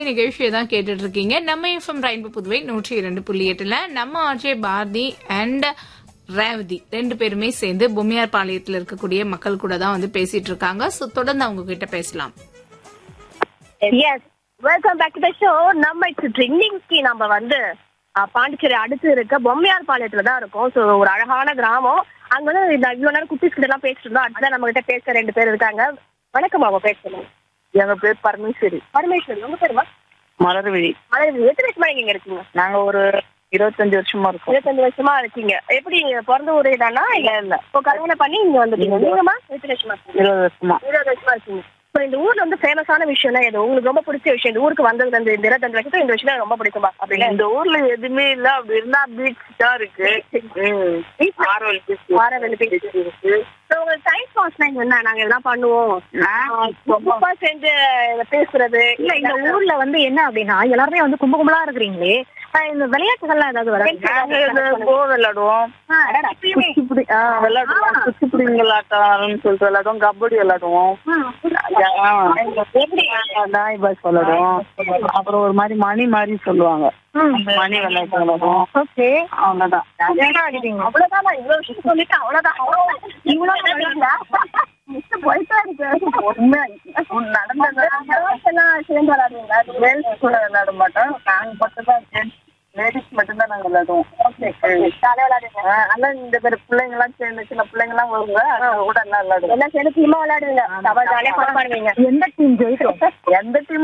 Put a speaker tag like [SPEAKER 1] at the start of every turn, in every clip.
[SPEAKER 1] நிகழ்ச்சியை தான் கேட்டுட்டு இருக்கீங்க நம்ம எஃப்எம் ரெயின்போ புதுவை நூற்றி இரண்டு புள்ளி எட்டுல நம்ம ஆர்ஜே பாரதி அண்ட் ரேவதி ரெண்டு பேருமே சேர்ந்து பொம்மையார் பாளையத்தில் இருக்கக்கூடிய மக்கள் கூட தான் வந்து பேசிட்டு இருக்காங்க சோ தொடர்ந்து அவங்க கிட்ட பேசலாம்
[SPEAKER 2] yes welcome back to the show நம்ம இட்ஸ் இன்னிங்ஸ்க்கு நம்ம வந்து அஹ், பாண்டிச்சேரி அடுத்து இருக்க பொம்மையார் பாளையத்துல தான் இருக்கோம் ஸோ ஒரு அழகான கிராமம் அங்க வந்து இந்த இவ்வளவு நேரம் குட்டிஸ் கிட்ட எல்லாம் பேசிட்டு இருந்தோம் அடுத்ததான் நம்ம கிட்ட பேச ரெண்டு பேர் இருக்காங்க வணக்கம் அவங்க பேசணும்
[SPEAKER 3] எங்க பேர் பரமேஸ்வரி
[SPEAKER 2] பரமேஸ்வரி உங்க பேருமா
[SPEAKER 3] மலர்விழி
[SPEAKER 2] மலர் எத்தனை வருஷமா நீங்க இங்க இருக்கீங்க
[SPEAKER 3] நாங்க ஒரு இருபத்தஞ்சு வருஷமா இருக்கோம்
[SPEAKER 2] இருபத்தஞ்சு வருஷமா இருக்கீங்க எப்படி நீங்க பிறந்த ஊரே தானா இல்ல இல்ல இப்போ கல்யாணம் பண்ணி இங்க வந்துட்டீங்க நீங்கம்மா எத்தனை வருஷமா இருக்கீங்க
[SPEAKER 3] இருபது வருஷமா
[SPEAKER 2] இருபது வருஷமா இருக்கீங்க இப்போ இந்த ஊர்ல வந்து ஃபேமஸான விஷயம்னா எது உங்களுக்கு ரொம்ப பிடிச்ச விஷயம் இந்த ஊருக்கு வந்ததுல இருந்து இந்த இருபத்தஞ்சு வருஷத்துல இந்த விஷயம் ரொம்ப பிடிக்குமா அப்படின்னா
[SPEAKER 3] இந்த ஊர்ல எதுவுமே இல்ல அப்படி இருந்தா பீச் தான் இருக்கு ம். ஆரோவில் beach
[SPEAKER 2] வாரவெளி beach
[SPEAKER 3] இருக்கு
[SPEAKER 2] So, உங்களுக்கு டைம் பாஸ்னா இங்க என்ன நாங்க இதெல்லாம் பண்ணுவோம்
[SPEAKER 3] நான்
[SPEAKER 2] ரொம்ப செஞ்சு இத பேசுறது
[SPEAKER 4] இல்ல இந்த ஊர்ல வந்து என்ன அப்படின்னா எல்லாருமே வந்து கும்ப கும்பலா இருக்கிறீங்களே அஹ் இந்த விளையாட்டுகள்லாம் ஏதாவது வர
[SPEAKER 3] நாங்க இந்த கோ விளையாடுவோம் குச்சிப்புடி ஆ விளையாடுவோம் குச்சிப்புடி விளையாட்டம்னு சொல்லிட்டு விளையாடுவோம் கபடி விளையாடுவோம் நாய் பாஸ் விளையாடுவோம் அப்புறம் ஒரு மாதிரி மணி மாதிரி சொல்லுவாங்க மணி விளையாட்டு விளையாடுவோம்
[SPEAKER 4] ஓகே
[SPEAKER 3] அவ்வளவுதான்
[SPEAKER 2] அவ்வளவுதான் நான் இவ்வளவு விஷயம் சொல்லிட்டு அவ்வளவுதான் இவ்வளவு போயிட்டா இருக்கு
[SPEAKER 3] உண்மை நடந்தது
[SPEAKER 2] எல்லாம் சேர்ந்து விளையாடுவீங்களா
[SPEAKER 3] கேர்ள்ஸ் கூட விளையாட மாட்டோம் நாங்க மட்டும் தான் லேடிஸ் மட்டும் தான் நாங்க விளையாடுவோம்
[SPEAKER 2] ஜாலியா விளையாடுவீங்க
[SPEAKER 3] ஆ, ஆனா இந்த பேர் பிள்ளைங்க எல்லாம் சேர்ந்து சின்ன பிள்ளைங்க எல்லாம் வருவாங்க அவங்க கூட எல்லாம் விளையாடுவோம்
[SPEAKER 2] எல்லாம் சேர்ந்து டீமா விளையாடுவீங்க அவ ஜாலியா ஃபன் பண்ணுவீங்க
[SPEAKER 4] எந்த டீம் ஜெயிக்கும்
[SPEAKER 3] எந்த டீம்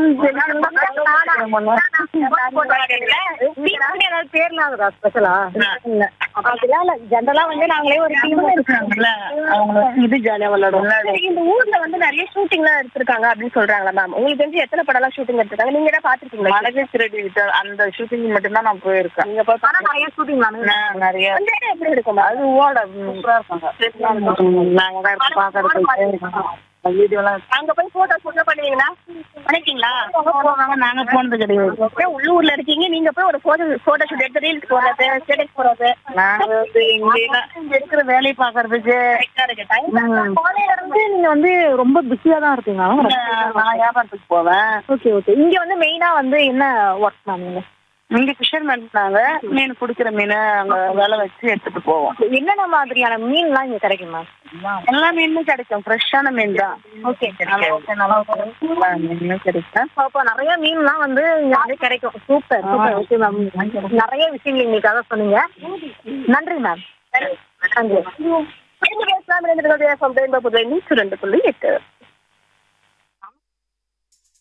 [SPEAKER 4] ஏதாவது பேர்லாம் இருக்கா ஸ்பெஷலா அப்படிலாம் இல்ல ஜென்ரலா வந்து நாங்களே ஒரு டீம்
[SPEAKER 3] இருக்காங்கல்ல அவங்க இது ஜாலியா விளையாடுவோம்
[SPEAKER 2] இந்த ஊர்ல வந்து நிறைய ஷூட்டிங் எல்லாம் எடுத்திருக்காங்க அப்படின்னு சொல்றாங்களா மேம் உங்களுக்கு தெரிஞ்சு எத்தனை படம் எல்லாம் ஷூட்டிங் எடுத்திருக்காங்க நீங்க தான் பாத்துருக்கீங்களா
[SPEAKER 3] மலகேஷ் ரெட்டி கிட்ட அந்த ஷூட்டிங் மட்டும் தான் நான் போயிருக்கேன்
[SPEAKER 2] நீங்க போய்
[SPEAKER 4] ஆனா நிறைய ஷூட்டிங்
[SPEAKER 3] நான் நிறைய
[SPEAKER 2] அந்த இடம் எப்படி இருக்கும் ma'am?
[SPEAKER 3] அது ஓட சூப்பரா இருக்காங்க நாங்க தான் இப்ப பாக்குறதுக்கு வீடியோ எல்லாம்
[SPEAKER 2] அங்க போய் போட்டோ ஷூட் பண்ணுவீங்களா பண்ணிருக்கீங்களா
[SPEAKER 3] போவாங்க நாங்க போனது கிடையாது
[SPEAKER 2] அப்படியே உள்ளூர்ல இருக்கீங்க நீங்க போய் ஒரு போட்டோ போட்டோ ஷூட் எடுத்து ரீல்ஸ் போடுறது ஸ்டேட்டஸ் போடுறது
[SPEAKER 3] நாங்க வந்து இங்க இங்க இருக்கிற வேலையை பாக்குறதுக்கு
[SPEAKER 2] கரெக்டா இருக்கு டைம்
[SPEAKER 4] காலையில இருந்து நீங்க வந்து ரொம்ப பிஸியா தான் இருக்கீங்க
[SPEAKER 3] நான் வியாபாரத்துக்கு போவேன்
[SPEAKER 4] ஓகே ஓகே இங்க வந்து மெயினா வந்து என்ன ஒர்க் மேம் நீங்க
[SPEAKER 3] இங்க ஃபிஷர்மேன் நாங்க மீன் பிடிக்கிற மீனை அங்க வேலை வச்சு எடுத்துட்டு போவோம்
[SPEAKER 4] என்னென்ன மாதிரியான மீன்லாம் இங்க கிடைக்கும் மேம்
[SPEAKER 3] எல்லா மீனும் கிடைக்கும் ஃப்ரெஷ்ஷான மீன் தான்
[SPEAKER 4] ஓகே
[SPEAKER 3] எல்லா மீனும் கிடைக்கும்
[SPEAKER 4] அப்போ நிறைய மீன்லாம் வந்து இங்க வந்து கிடைக்கும் சூப்பர் சூப்பர் ஓகே மேம் நிறைய விஷயங்கள் எங்களுக்காக சொன்னீங்க நன்றி மேம் நன்றி
[SPEAKER 2] பேசலாம் ரெண்டு புதுவை நூற்றி ரெண்டு புள்ளி எட்டு